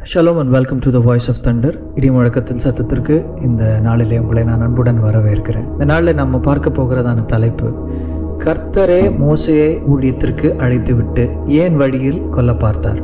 shalom and welcome to the voice of thunder இடி முழக்கத்தின் சத்தத்திற்கு இந்த நாளிலே உங்களை நான் அன்புடன் வரவேற்கிறேன் இந்த நாளில் நம்ம பார்க்க போகிறதான தலைப்பு கர்த்தரே மோசையை ஊழியத்திற்கு அழைத்துவிட்டு ஏன் வழியில் கொல்ல பார்த்தார்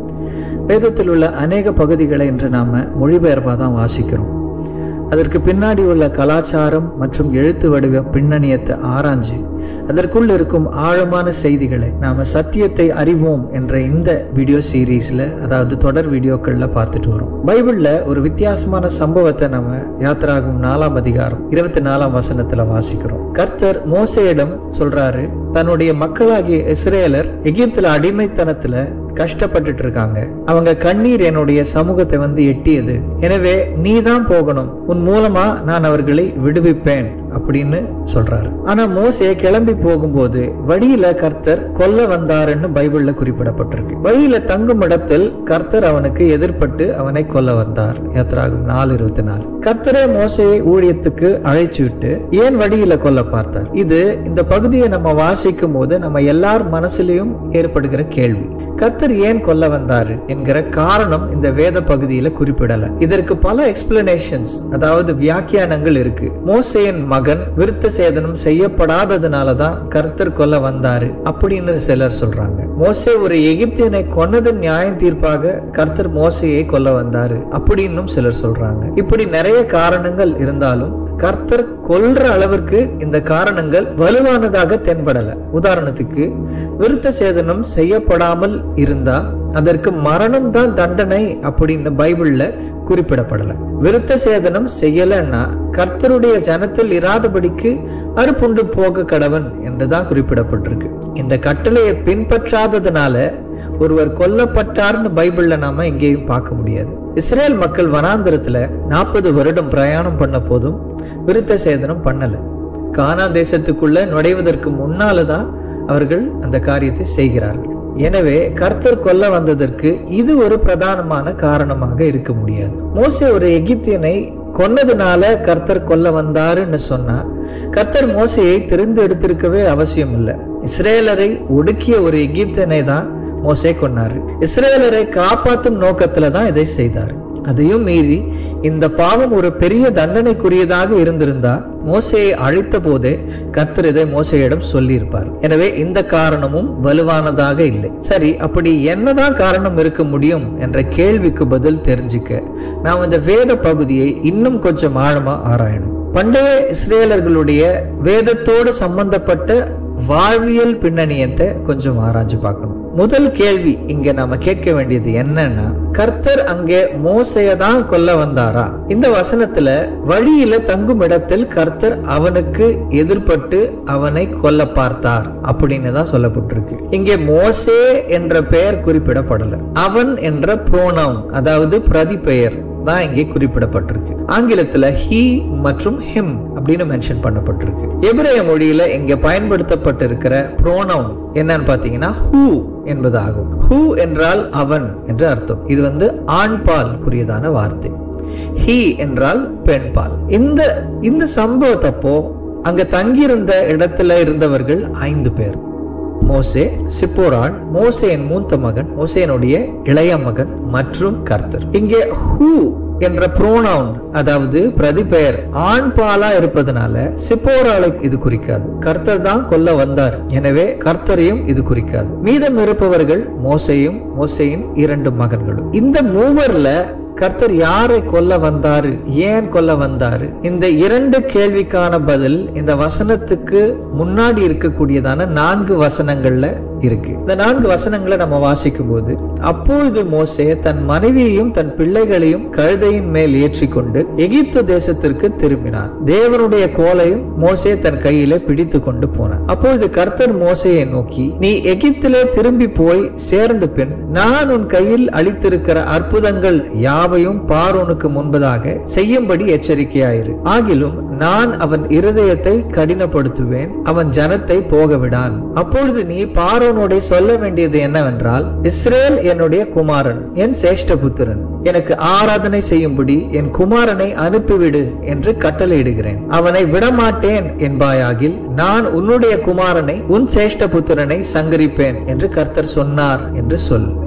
வேதத்தில் உள்ள அநேக பகுதிகளை இன்று நாம மொழிபெயர்ப்பாக தான் வாசிக்கிறோம் அதற்கு பின்னாடி உள்ள கலாச்சாரம் மற்றும் எழுத்து வடிவ பின்னணியத்தை ஆராய்ஞ்சு அதற்குள் இருக்கும் ஆழமான செய்திகளை நாம சத்தியத்தை அறிவோம் என்ற இந்த வீடியோ சீரீஸ்ல அதாவது தொடர் வீடியோக்கள்ல பார்த்துட்டு வரோம் பைபிள்ல ஒரு வித்தியாசமான சம்பவத்தை நம்ம யாத்திராகும் நாலாம் அதிகாரம் இருபத்தி நாலாம் வசனத்துல வாசிக்கிறோம் கர்த்தர் மோசையிடம் சொல்றாரு தன்னுடைய மக்களாகிய இஸ்ரேலர் எகிப்துல அடிமைத்தனத்துல கஷ்டப்பட்டுட்டு இருக்காங்க அவங்க கண்ணீர் என்னுடைய சமூகத்தை வந்து எட்டியது எனவே நீ தான் போகணும் உன் மூலமா நான் அவர்களை விடுவிப்பேன் அப்படின்னு சொல்றாரு ஆனா மோசே கிளம்பி போகும்போது வழியில கர்த்தர் கொல்ல வந்தாருன்னு பைபிள்ல குறிப்பிடப்பட்டிருக்கு வழியில தங்கும் இடத்தில் கர்த்தர் அவனுக்கு எதிர்பட்டு அவனை கொல்ல வந்தார் யாத்திராகும் நாலு இருபத்தி நாலு கர்த்தரே மோசையை ஊழியத்துக்கு அழைச்சு விட்டு ஏன் வழியில கொல்ல பார்த்தார் இது இந்த பகுதியை நம்ம வாசிக்கும் போது நம்ம எல்லார் மனசுலயும் ஏற்படுகிற கேள்வி கர்த்தர் ஏன் கொல்ல வந்தாரு என்கிற காரணம் இந்த வேத பகுதியில குறிப்பிடல இதற்கு பல எக்ஸ்பிளனேஷன்ஸ் அதாவது வியாக்கியானங்கள் இருக்கு மோசையின் மகன் விருத்த சேதனம் செய்யப்படாததுனாலதான் கர்த்தர் கொல்ல வந்தாரு அப்படின்னு சிலர் சொல்றாங்க மோசே ஒரு எகிப்தியனை கொன்னது நியாயம் தீர்ப்பாக கர்த்தர் மோசையை கொல்ல வந்தாரு அப்படின்னும் சிலர் சொல்றாங்க இப்படி நிறைய காரணங்கள் இருந்தாலும் கர்த்தர் கொல்ற அளவிற்கு இந்த காரணங்கள் வலுவானதாக தென்படல உதாரணத்துக்கு விருத்த சேதனம் செய்யப்படாமல் இருந்தா அதற்கு மரணம் தான் தண்டனை அப்படின்னு பைபிள்ல குறிப்பிடப்படல விருத்த சேதனம் செய்யலன்னா கர்த்தருடைய ஜனத்தில் இராதபடிக்கு அறுப்புண்டு போக கடவன் என்றுதான் குறிப்பிடப்பட்டிருக்கு இந்த கட்டளையை பின்பற்றாததுனால ஒருவர் கொல்லப்பட்டார்னு பைபிள்ல நாம எங்கேயும் பார்க்க முடியாது இஸ்ரேல் மக்கள் வனாந்திரத்துல நாற்பது வருடம் பிரயாணம் பண்ண போதும் விருத்த சேதனம் பண்ணல கானா தேசத்துக்குள்ள நுழைவதற்கு முன்னாலதான் அவர்கள் அந்த காரியத்தை செய்கிறார்கள் எனவே கர்த்தர் கொல்ல வந்ததற்கு இது ஒரு பிரதானமான காரணமாக இருக்க முடியாது மோசே ஒரு எகிப்தியனை கொன்னதுனால கர்த்தர் கொல்ல வந்தாருன்னு சொன்னா கர்த்தர் மோசையை தெரிந்து எடுத்திருக்கவே அவசியம் இல்லை இஸ்ரேலரை ஒடுக்கிய ஒரு எகிப்தியனை தான் மோசே கொன்னாரு இஸ்ரேலரை காப்பாற்றும் நோக்கத்துல தான் இதை செய்தார் அதையும் மீறி இந்த பாவம் ஒரு பெரிய தண்டனைக்குரியதாக இருந்திருந்தா மோசையை அழைத்த போதே கர்த்தர் இதை மோசையிடம் சொல்லியிருப்பார் எனவே இந்த காரணமும் வலுவானதாக இல்லை சரி அப்படி என்னதான் காரணம் இருக்க முடியும் என்ற கேள்விக்கு பதில் தெரிஞ்சுக்க நாம் இந்த வேத பகுதியை இன்னும் கொஞ்சம் ஆழமா ஆராயணும் பண்டைய இஸ்ரேலர்களுடைய வேதத்தோடு சம்பந்தப்பட்ட வாழ்வியல் பின்னணியத்தை கொஞ்சம் ஆராய்ஞ்சு பார்க்கணும் முதல் கேள்வி இங்க நாம கேட்க வேண்டியது என்னன்னா கர்த்தர் அங்கே மோசைய தான் கொல்ல வந்தாரா இந்த வசனத்துல வழியில தங்கும் இடத்தில் கர்த்தர் அவனுக்கு எதிர்பட்டு அவனை கொல்ல பார்த்தார் அப்படின்னு தான் சொல்லப்பட்டிருக்கு இங்கே மோசே என்ற பெயர் குறிப்பிடப்படல அவன் என்ற புரோனவுன் அதாவது பிரதி பெயர் தான் இங்கே குறிப்பிடப்பட்டிருக்கு ஆங்கிலத்துல ஹி மற்றும் ஹிம் அப்படின்னு மென்ஷன் பண்ணப்பட்டிருக்கு எபிரேய மொழியில இங்க பயன்படுத்தப்பட்டிருக்கிற ப்ரோனவுன் என்னன்னு பாத்தீங்கன்னா ஹூ என்பதாகும் ஹூ என்றால் அவன் என்று அர்த்தம் இது வந்து ஆண் பால் குறியதான வார்த்தை ஹி என்றால் பெண் பால் இந்த இந்த சம்பவத்தப்போ அங்க தங்கியிருந்த இடத்துல இருந்தவர்கள் ஐந்து பேர் மோசே சிப்போரான் மோசேயின் மூத்த மகன் மோசேனுடைய இளைய மகன் மற்றும் கர்த்தர் இங்கே ஹூ என்ற புரோனவுன் அதாவது பிரதிபெயர் ஆண் பாலா இருப்பதனால சிப்போராலை இது குறிக்காது கர்த்தர் தான் கொல்ல வந்தார் எனவே கர்த்தரையும் இது குறிக்காது மீதம் இருப்பவர்கள் மோசையும் மோசையின் இரண்டு மகன்களும் இந்த மூவர்ல கர்த்தர் யாரை கொல்ல வந்தாரு ஏன் கொல்ல வந்தாரு இந்த இரண்டு கேள்விக்கான பதில் இந்த வசனத்துக்கு முன்னாடி இருக்கக்கூடியதான நான்கு வசனங்கள்ல இருக்கு இந்த நான்கு வசனங்களை நம்ம வாசிக்கும் போது அப்பொழுது மோசே தன் மனைவியையும் தன் பிள்ளைகளையும் கழுதையின் மேல் ஏற்றிக்கொண்டு எகிப்து தேசத்திற்கு திரும்பினார் தேவனுடைய கோலையும் மோசே தன் கையில பிடித்து கொண்டு போனார் அப்பொழுது கர்த்தர் மோசையை நோக்கி நீ எகிப்திலே திரும்பி போய் சேர்ந்த பின் நான் உன் கையில் அளித்திருக்கிற அற்புதங்கள் யாவையும் பார்வோனுக்கு முன்பதாக செய்யும்படி எச்சரிக்கையாயிரு ஆகிலும் நான் அவன் இருதயத்தை கடினப்படுத்துவேன் அவன் ஜனத்தை போக விடான் அப்பொழுது நீ பார்வோனோட சொல்ல வேண்டியது என்னவென்றால் இஸ்ரேல் என்னுடைய குமாரன் என் சேஷ்டபுத்திரன் எனக்கு ஆராதனை செய்யும்படி என் குமாரனை அனுப்பிவிடு என்று கட்டளையிடுகிறேன் அவனை விடமாட்டேன் என்பாயாகில் நான் உன்னுடைய குமாரனை உன் சேஷ்டபுத்திரனை சங்கரிப்பேன் என்று கர்த்தர் சொன்னார் என்று சொல்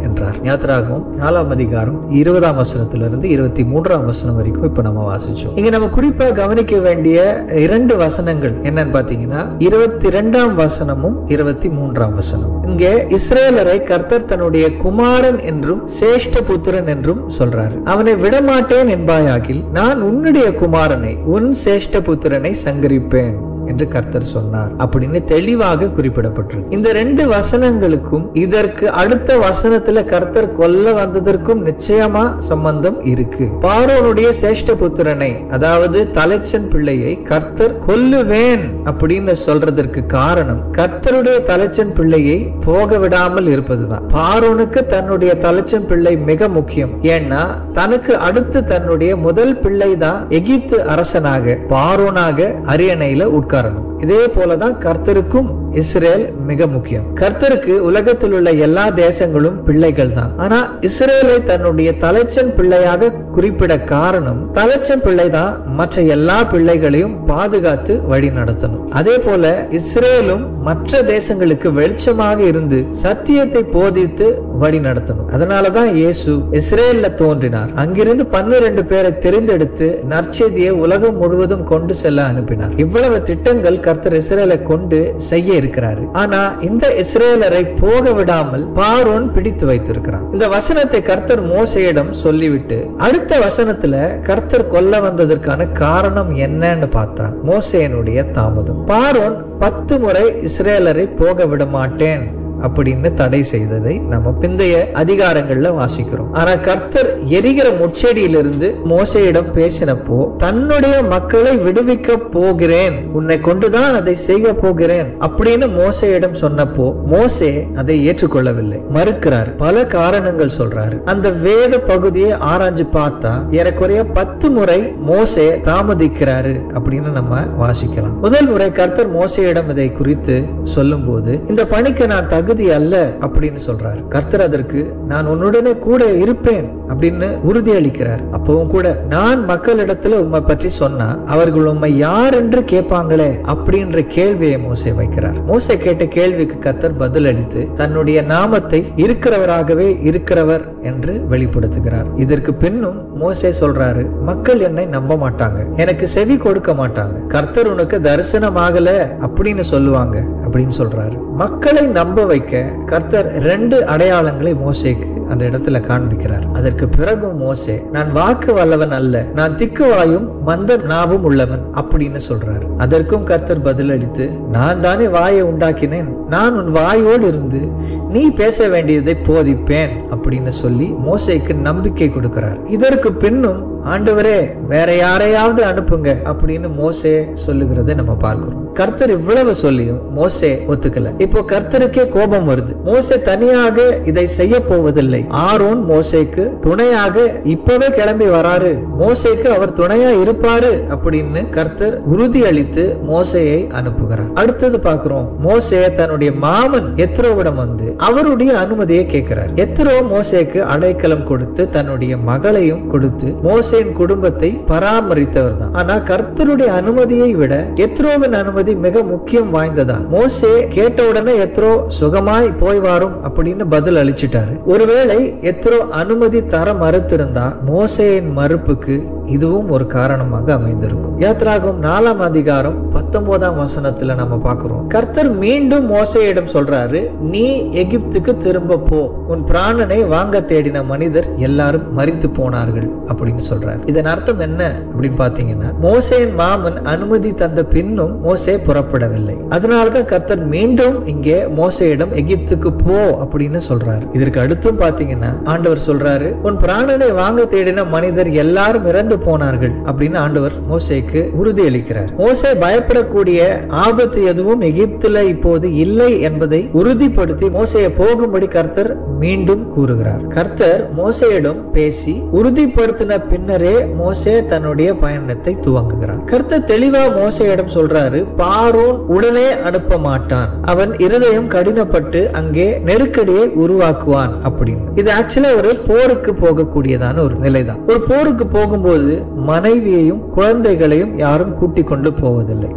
என்றார் யாத்திராகவும் நாலாம் அதிகாரம் இருபதாம் வசனத்திலிருந்து இருபத்தி மூன்றாம் வசனம் வரைக்கும் இப்ப நம்ம வாசிச்சோம் இங்க நம்ம குறிப்பா கவனிக்க வேண்டிய இரண்டு வசனங்கள் என்னன்னு பாத்தீங்கன்னா இருபத்தி ரெண்டாம் வசனமும் இருபத்தி மூன்றாம் வசனம் இங்க இஸ்ரேலரை கர்த்தர் தன்னுடைய குமாரன் என்றும் சேஷ்ட புத்திரன் என்றும் சொல்றாரு அவனை விடமாட்டேன் என்பாயாகில் நான் உன்னுடைய குமாரனை உன் சேஷ்ட புத்திரனை சங்கரிப்பேன் என்று கர்த்தர் சொன்னார் அப்படின்னு தெளிவாக குறிப்பிடப்பட்டிருக்கு இந்த ரெண்டு வசனங்களுக்கும் இதற்கு அடுத்த வசனத்துல கர்த்தர் கொல்ல வந்ததற்கும் நிச்சயமா சம்பந்தம் இருக்கு பார்வோனுடைய சேஷ்ட புத்திரனை அதாவது தலைச்சன் பிள்ளையை கர்த்தர் கொல்லுவேன் அப்படின்னு சொல்றதற்கு காரணம் கர்த்தருடைய தலைச்சன் பிள்ளையை போக விடாமல் இருப்பதுதான் பார்வோனுக்கு தன்னுடைய தலைச்சன் பிள்ளை மிக முக்கியம் ஏன்னா தனக்கு அடுத்து தன்னுடைய முதல் பிள்ளை தான் எகிப்து அரசனாக பார்வோனாக அரியணையில உட்காரணும் இதே போலதான் கர்த்தருக்கும் இஸ்ரேல் மிக முக்கியம் கர்த்தருக்கு உலகத்தில் உள்ள எல்லா தேசங்களும் பிள்ளைகள் தான் ஆனா இஸ்ரேலை தன்னுடைய தலைச்சன் பிள்ளையாக குறிப்பிட காரணம் தலைச்சன் பிள்ளை தான் மற்ற எல்லா பிள்ளைகளையும் பாதுகாத்து வழி நடத்தணும் அதே போல இஸ்ரேலும் மற்ற தேசங்களுக்கு வெளிச்சமாக இருந்து சத்தியத்தை போதித்து வழி நடத்தணும் அதனாலதான் இயேசு இஸ்ரேல்ல தோன்றினார் அங்கிருந்து பன்னிரண்டு பேரை தெரிந்தெடுத்து நற்செய்தியை உலகம் முழுவதும் கொண்டு செல்ல அனுப்பினார் இவ்வளவு திட்டங்கள் கர்த்தர் இஸ்ரேலை கொண்டு செய்ய இருக்கிறாரு ஆனா இந்த இஸ்ரேலரை போக விடாமல் பார்வோன் பிடித்து வைத்திருக்கிறான் இந்த வசனத்தை கர்த்தர் மோசையிடம் சொல்லிவிட்டு அடுத்த வசனத்துல கர்த்தர் கொல்ல வந்ததற்கான காரணம் என்னன்னு பார்த்தா மோசையனுடைய தாமதம் பார்வோன் பத்து முறை இஸ்ரேலரை போக விட மாட்டேன் அப்படின்னு தடை செய்ததை நம்ம பிந்தைய அதிகாரங்கள்ல வாசிக்கிறோம் ஆனா கர்த்தர் எரிகிற முச்செடியிலிருந்து மோசையிடம் பேசினப்போ தன்னுடைய மக்களை விடுவிக்க போகிறேன் உன்னை கொண்டுதான் அதை செய்ய போகிறேன் அப்படின்னு மோசையிடம் சொன்னப்போ மோசே அதை ஏற்றுக்கொள்ளவில்லை மறுக்கிறார் பல காரணங்கள் சொல்றாரு அந்த வேத பகுதியை ஆராய்ஞ்சு பார்த்தா ஏறக்குறைய பத்து முறை மோசே தாமதிக்கிறாரு அப்படின்னு நம்ம வாசிக்கலாம் முதல் முறை கர்த்தர் மோசையிடம் இதை குறித்து சொல்லும்போது இந்த பணிக்கு நான் தகுதி அல்ல அப்படின்னு சொல்றாரு கர்த்தர் அதற்கு நான் உன்னுடனே கூட இருப்பேன் அப்படின்னு உறுதி அளிக்கிறார் அப்பவும் கூட நான் மக்களிடத்துல உண்மை பற்றி சொன்னா அவர்கள் உண்மை யார் என்று கேட்பாங்களே அப்படின்ற கேள்வியை மோசை வைக்கிறார் மோசை கேட்ட கேள்விக்கு கர்த்தர் பதில் அளித்து தன்னுடைய நாமத்தை இருக்கிறவராகவே இருக்கிறவர் என்று வெளிப்படுத்துகிறார் இதற்கு பின்னும் மோசே சொல்றாரு மக்கள் என்னை நம்ப மாட்டாங்க எனக்கு செவி கொடுக்க மாட்டாங்க கர்த்தர் உனக்கு தரிசனமாகல அப்படின்னு சொல்லுவாங்க அப்படின்னு சொல்றாரு மக்களை நம்ப வைக்க கர்த்தர் ரெண்டு அடையாளங்களை மோசேக்கு அந்த இடத்துல காண்பிக்கிறார் அதற்கு பிறகும் மோசே நான் வாக்கு வல்லவன் அல்ல நான் திக்குவாயும் மந்த நாவும் உள்ளவன் அப்படின்னு சொல்றாரு அதற்கும் கர்த்தர் பதிலளித்து நான் தானே வாயை உண்டாக்கினேன் நான் உன் வாயோடு இருந்து நீ பேச வேண்டியதை போதிப்பேன் அப்படின்னு சொல்லி மோசைக்கு நம்பிக்கை கொடுக்கிறார் இதற்கு பின்னும் ஆண்டவரே வேற யாரையாவது அனுப்புங்க அப்படின்னு மோசே சொல்லுகிறதை நம்ம பார்க்கிறோம் கர்த்தர் இவ்வளவு சொல்லியும் மோசே ஒத்துக்கல இப்போ கர்த்தருக்கே கோபம் வருது மோசே தனியாக இதை செய்ய போவதில்லை ஆரோன் மோசேக்கு துணையாக இப்பவே கிளம்பி வராரு மோசேக்கு அவர் துணையா இருப்பாரு அப்படின்னு கர்த்தர் உறுதி அளித்து மோசையை அனுப்புகிறார் அடுத்தது பார்க்கிறோம் மோசே தன்னுடைய மாமன் எத்ரோவிடம் வந்து அவருடைய அனுமதியை கேட்கிறார் எத்ரோ மோசேக்கு அடைக்கலம் கொடுத்து தன்னுடைய மகளையும் கொடுத்து மோசேயின் குடும்பத்தை பராமரித்தவர் தான் ஆனா கர்த்தருடைய அனுமதியை விட எத்ரோவின் அனுமதி மிக முக்கியம் வாய்ந்ததா மோசே கேட்ட உடனே எத்ரோ சுகமாய் போய் வாரும் அப்படின்னு பதில் அளிச்சிட்டாரு ஒருவேளை எத்ரோ அனுமதி தர மறுத்திருந்தா மோசேயின் மறுப்புக்கு இதுவும் ஒரு காரணமாக அமைந்திருக்கும் யாத்ராகும் நாலாம் அதிகாரம் பத்தொன்பதாம் வசனத்துல நம்ம பார்க்கிறோம் கர்த்தர் மீண்டும் மோசையிடம் சொல்றாரு நீ எகிப்துக்கு திரும்ப போ உன் பிராணனை வாங்க தேடின மனிதர் எல்லாரும் மறித்து போனார்கள் அப்படின்னு சொல்றாரு இதன் அர்த்தம் என்ன அப்படின்னு பாத்தீங்கன்னா மோசேயின் மாமன் அனுமதி தந்த பின்னும் மோசே புறப்படவில்லை அதனாலதான் கர்த்தர் மீண்டும் இங்கே மோசையிடம் எகிப்துக்கு போ அப்படின்னு சொல்றாரு இதற்கு அடுத்தும் பாத்தீங்கன்னா ஆண்டவர் சொல்றாரு உன் பிராணனை வாங்க தேடின மனிதர் எல்லாரும் இறந்து போனார்கள் அப்படின்னு ஆண்டவர் மோசேக்கு உறுதி அளிக்கிறார் மோசே பயப்படக்கூடிய ஆபத்து எதுவும் எகிப்துல இப்போது இல்லை என்பதை உறுதிப்படுத்தி மோசையை போகும்படி கர்த்தர் மீண்டும் கூறுகிறார் கர்த்தர் மோசையிடம் பேசி உறுதிப்படுத்தின பின்னரே மோசே தன்னுடைய பயணத்தை துவங்குகிறார் கர்த்தர் தெளிவா மோசையிடம் சொல்றாரு பாரோன் உடனே அனுப்ப மாட்டான் அவன் இருதயம் கடினப்பட்டு அங்கே நெருக்கடியை உருவாக்குவான் அப்படின்னு இது ஆக்சுவலா ஒரு போருக்கு போகக்கூடியதான ஒரு நிலைதான் ஒரு போருக்கு போகும்போது மனைவியையும் குழந்தைகளையும் யாரும் கூட்டிக் கொண்டு போவதில்லை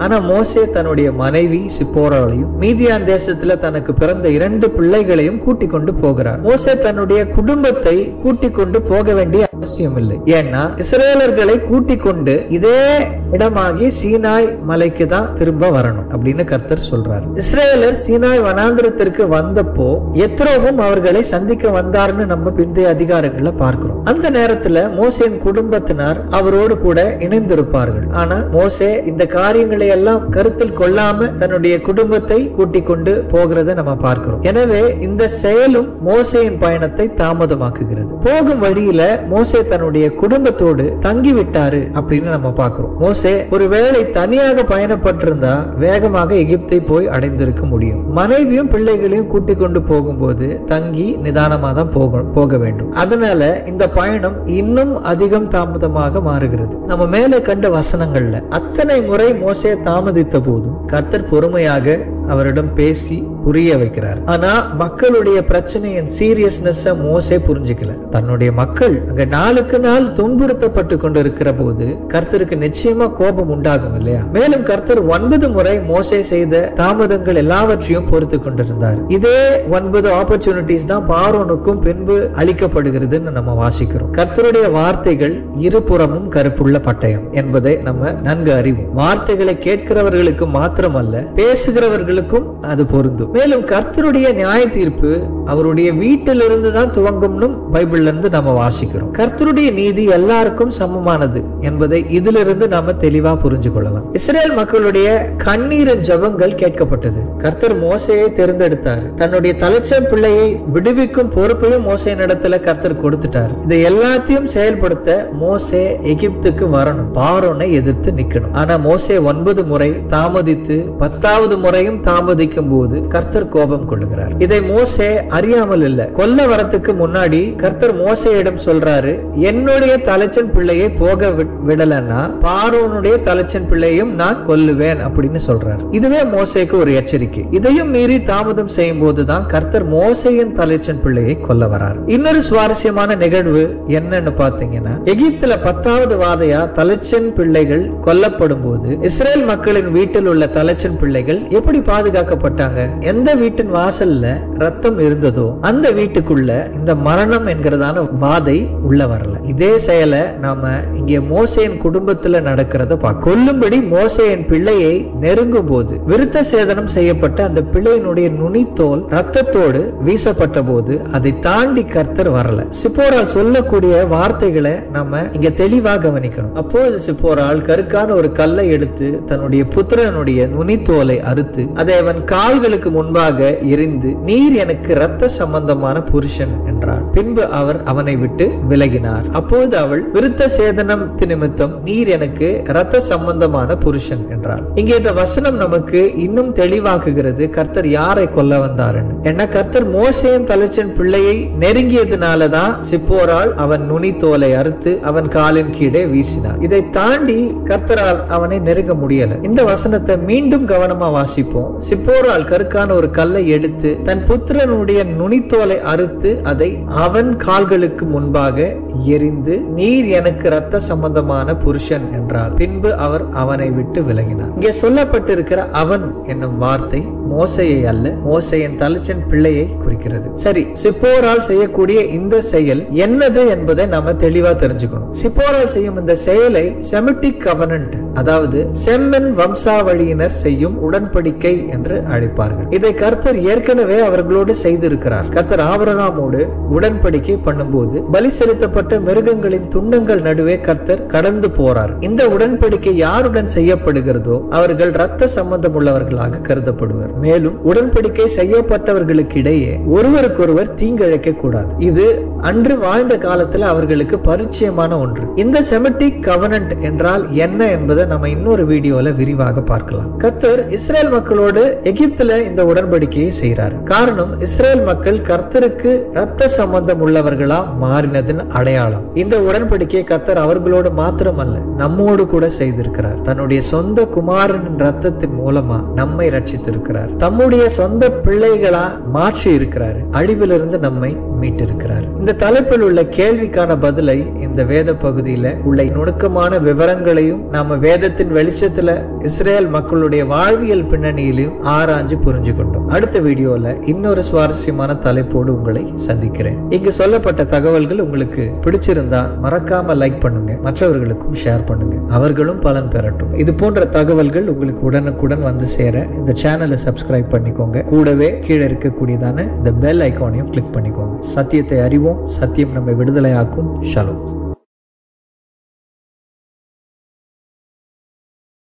ஆனா மோசே தன்னுடைய மனைவி சிப்போராலையும் மீதியான் தேசத்துல தனக்கு பிறந்த இரண்டு பிள்ளைகளையும் கூட்டிக் கொண்டு போகிறார் மோசே தன்னுடைய குடும்பத்தை கூட்டிக் கொண்டு போக வேண்டிய அவசியம் இல்லை ஏன்னா இஸ்ரேலர்களை கூட்டிக் கொண்டு இதே இடமாகி சீனாய் மலைக்கு தான் திரும்ப வரணும் அப்படின்னு கர்த்தர் சொல்றாரு இஸ்ரேலர் சீனாய் வனாந்திரத்திற்கு வந்தப்போ எத்ரோவும் அவர்களை சந்திக்க வந்தார்னு நம்ம பிந்தைய அதிகாரங்கள்ல பார்க்கிறோம் அந்த நேரத்துல மோசேன் குடும்பத்தினர் அவரோடு கூட இணைந்திருப்பார்கள் ஆனா மோசே இந்த காரியங்களை எல்லாம் கருத்தில் கொள்ளாம தன்னுடைய குடும்பத்தை கூட்டிக் கொண்டு போகிறத நம்ம பார்க்கிறோம் எனவே இந்த செயலும் மோசேயின் பயணத்தை தாமதமாக்குகிறது போகும் வழியில மோசே தன்னுடைய குடும்பத்தோடு தங்கி விட்டாரு அப்படின்னு நம்ம பார்க்கிறோம் மோசே ஒருவேளை தனியாக பயணப்பட்டிருந்தா வேகமாக எகிப்தை போய் அடைந்திருக்க முடியும் மனைவியும் பிள்ளைகளையும் கூட்டிக் கொண்டு போகும்போது தங்கி நிதானமா தான் போக போக வேண்டும் அதனால இந்த பயணம் இன்னும் அதிகம் தாமதமாக மாறுகிறது நம்ம மேலே கண்ட வசனங்கள்ல அத்தனை முறை மோசே தாமதித்த போதும் கர்த்தர் பொறுமையாக அவரிடம் பேசி புரிய வைக்கிறார் ஆனா மக்களுடைய பிரச்சனையின் சீரியஸ்னஸ் மோசே புரிஞ்சுக்கல தன்னுடைய மக்கள் அங்க நாளுக்கு நாள் துன்புறுத்தப்பட்டு கொண்டு இருக்கிற போது கர்த்தருக்கு நிச்சயமா கோபம் உண்டாகும் இல்லையா மேலும் கர்த்தர் ஒன்பது முறை மோசே செய்த தாமதங்கள் எல்லாவற்றையும் பொறுத்து கொண்டிருந்தார் இதே ஒன்பது ஆப்பர்ச்சுனிட்டிஸ் தான் பாரோனுக்கும் பின்பு அளிக்கப்படுகிறதுன்னு நம்ம வாசிக்கிறோம் கர்த்தருடைய வார்த்தைகள் இருபுறமும் கருப்புள்ள பட்டயம் என்பதை நம்ம நன்கு அறிவோம் வார்த்தைகளை கேட்கிறவர்களுக்கு மாத்திரமல்ல பேசுகிறவர்களுக்கும் அது பொருந்தும் மேலும் கர்த்தருடைய நியாய தீர்ப்பு அவருடைய வீட்டிலிருந்து தான் துவங்கும்னு பைபிள்ல இருந்து நம்ம வாசிக்கிறோம் கர்த்தருடைய நீதி எல்லாருக்கும் சமமானது என்பதை இதிலிருந்து நாம தெளிவா புரிஞ்சு கொள்ளலாம் இஸ்ரேல் மக்களுடைய கண்ணீரின் ஜபங்கள் கேட்கப்பட்டது கர்த்தர் மோசையை தேர்ந்தெடுத்தார் தன்னுடைய தலைச்சம் பிள்ளையை விடுவிக்கும் பொறுப்பையும் மோசை இடத்துல கர்த்தர் கொடுத்துட்டார் இதை எல்லாத்தையும் செயல்படுத்த மோசே எகிப்துக்கு வரணும் பாரோனை எதிர்த்து நிக்கணும் ஆனா மோசே ஒன்பது முறை தாமதித்து பத்தாவது முறையும் தாமதிக்கும் போது கர்த்தர் கோபம் கொள்ளுகிறார் இதை மோசே அறியாமல் இல்ல கொல்ல வரத்துக்கு முன்னாடி கர்த்தர் மோசையிடம் சொல்றாரு என்னுடைய தலைச்சன் பிள்ளையை போக வி- விடலன்னா பாரோனுடைய தலைச்சன் பிள்ளையும் நான் கொல்லுவேன் அப்படின்னு சொல்றாரு இதுவே மோசேக்கு ஒரு எச்சரிக்கை இதையும் மீறி தாமதம் செய்யும் போதுதான் கர்த்தர் மோசையின் தலைச்சன் பிள்ளையை கொல்ல வரார் இன்னொரு சுவாரஸ்யமான நிகழ்வு என்னன்னு பாத்தீங்கன்னா எகிப்துல பத்தாவது வாதையா தலைச்சன் பிள்ளைகள் கொல்லப்படும் போது இஸ்ரேல் மக்களின் வீட்டில் உள்ள தலைச்சன் பிள்ளைகள் எப்படி பாதுகாக்கப்பட்டாங்க எந்த வீட்டின் வாசல்ல ரத்தம் இருந்ததோ அந்த வீட்டுக்குள்ள இந்த மரணம் என்கிறதான வாதை உள்ள வரல இதே செயலை நாம இங்கே மோசேயின் குடும்பத்துல நடக்கிறத பார்க்க கொல்லும்படி மோசேயின் பிள்ளையை நெருங்கும் போது விருத்த சேதனம் செய்யப்பட்ட அந்த பிள்ளையினுடைய நுனித்தோல் ரத்தத்தோடு வீசப்பட்ட போது அதை தாண்டி கர்த்தர் வரல சிப்போரால் சொல்லக்கூடிய வார்த்தைகளை நம்ம இங்க தெளிவா கவனிக்கணும் அப்போது சிப்போரால் கருக்கான ஒரு கல்லை எடுத்து தன்னுடைய புத்திரனுடைய நுனித்தோலை அறுத்து அதை அவன் கால்களுக்கு முன்பாக எரிந்து நீர் எனக்கு இரத்த சம்பந்தமான புருஷன் என்றார் பின்பு அவர் அவனை விட்டு விலகினார் அப்போது அவள் விருத்த சேதனம் நிமித்தம் நீர் எனக்கு இரத்த சம்பந்தமான புருஷன் என்றார் இங்கே இந்த வசனம் நமக்கு இன்னும் தெளிவாக்குகிறது கர்த்தர் யாரை கொல்ல வந்தாருன்னு ஏன்னா கர்த்தர் மோசேயின் தலைச்சன் பிள்ளையை நெருங்கியதுனாலதான் சிப்போரால் அவன் நுனி தோலை அறுத்து அவன் காலின் கீழே வீசினார் இதை தாண்டி கர்த்தரால் அவனை நெருங்க முடியல இந்த வசனத்தை மீண்டும் கவனமா வாசிப்போம் சிப்போரால் கருக்கான ஒரு கல்லை எடுத்து தன் புத்திரனுடைய நுனித்தோலை அறுத்து அதை அவன் கால்களுக்கு முன்பாக எரிந்து நீர் எனக்கு இரத்த சம்பந்தமான புருஷன் என்றார் பின்பு அவர் அவனை விட்டு விலகினார் இங்கே சொல்லப்பட்டிருக்கிற அவன் என்னும் வார்த்தை மோசையை அல்ல மோசையின் தலைச்சன் பிள்ளையை குறிக்கிறது சரி சிப்போரால் செய்யக்கூடிய இந்த செயல் என்னது என்பதை நாம தெளிவா தெரிஞ்சுக்கணும் சிப்போரால் செய்யும் இந்த செயலை செமிட்டிக் கவனன்ட் அதாவது செம்மன் வம்சாவழியினர் செய்யும் உடன்படிக்கை என்று அழைப்பார்கள் இதை கர்த்தர் ஏற்கனவே அவர்களோடு செய்திருக்கிறார் கர்த்தர் ஆபிரகாமோடு உடன்படிக்கை பண்ணும்போது பலி செலுத்தப்பட்ட மிருகங்களின் துண்டங்கள் நடுவே கர்த்தர் கடந்து போறார் இந்த உடன்படிக்கை யாருடன் செய்யப்படுகிறதோ அவர்கள் இரத்த சம்பந்தம் உள்ளவர்களாக கருதப்படுவர் மேலும் உடன்படிக்கை செய்யப்பட்டவர்களுக்கு இடையே ஒருவருக்கொருவர் தீங்கிழைக்க கூடாது இது அன்று வாழ்ந்த காலத்துல அவர்களுக்கு பரிச்சயமான ஒன்று இந்த செமட்டிக் கவனன்ட் என்றால் என்ன என்பதை நம்ம இன்னொரு வீடியோல விரிவாக பார்க்கலாம் கர்த்தர் இஸ்ரேல் மக்களோடு எகிப்துல இந்த உடன்படிக்கையை செய்கிறார் காரணம் இஸ்ரேல் மக்கள் கர்த்தருக்கு இரத்த சம்பந்தம் உள்ளவர்களா மாறினதன் அடையாளம் இந்த உடன்படிக்கையை கர்த்தர் அவர்களோடு மாத்திரமல்ல நம்மோடு கூட செய்திருக்கிறார் தன்னுடைய சொந்த குமாரனின் ரத்தத்தின் மூலமா நம்மை ரட்சித்திருக்கிறார் தம்முடைய சொந்த பிள்ளைகளா மாற்றி இருக்கிறார் அழிவிலிருந்து நம்மை மீட்டிருக்கிறார் இந்த தலைப்பில் உள்ள கேள்விக்கான பதிலை இந்த வேத பகுதியில உள்ள நுணுக்கமான விவரங்களையும் நாம வேதத்தின் வெளிச்சத்துல இஸ்ரேல் மக்களுடைய வாழ்வியல் பின்னணியிலையும் ஆராய்ஞ்சு புரிஞ்சு கொண்டோம் அடுத்த வீடியோல இன்னொரு சுவாரஸ்யமான தலைப்போடு உங்களை சந்திக்கிறேன் இங்கு சொல்லப்பட்ட தகவல்கள் உங்களுக்கு பிடிச்சிருந்தா மறக்காம லைக் பண்ணுங்க மற்றவர்களுக்கும் ஷேர் பண்ணுங்க அவர்களும் பலன் பெறட்டும் இது போன்ற தகவல்கள் உங்களுக்கு உடனுக்குடன் வந்து சேர இந்த சேனலை சப்ஸ்கிரைப் பண்ணிக்கோங்க கூடவே கீழே இருக்கக்கூடியதான இந்த பெல் ஐக்கானையும் கிளிக் பண்ணிக்கோங்க சத்தியத்தை அறிவோம் சத்தியம் நம்மை விடுதலையாக்கும் ஷலோம்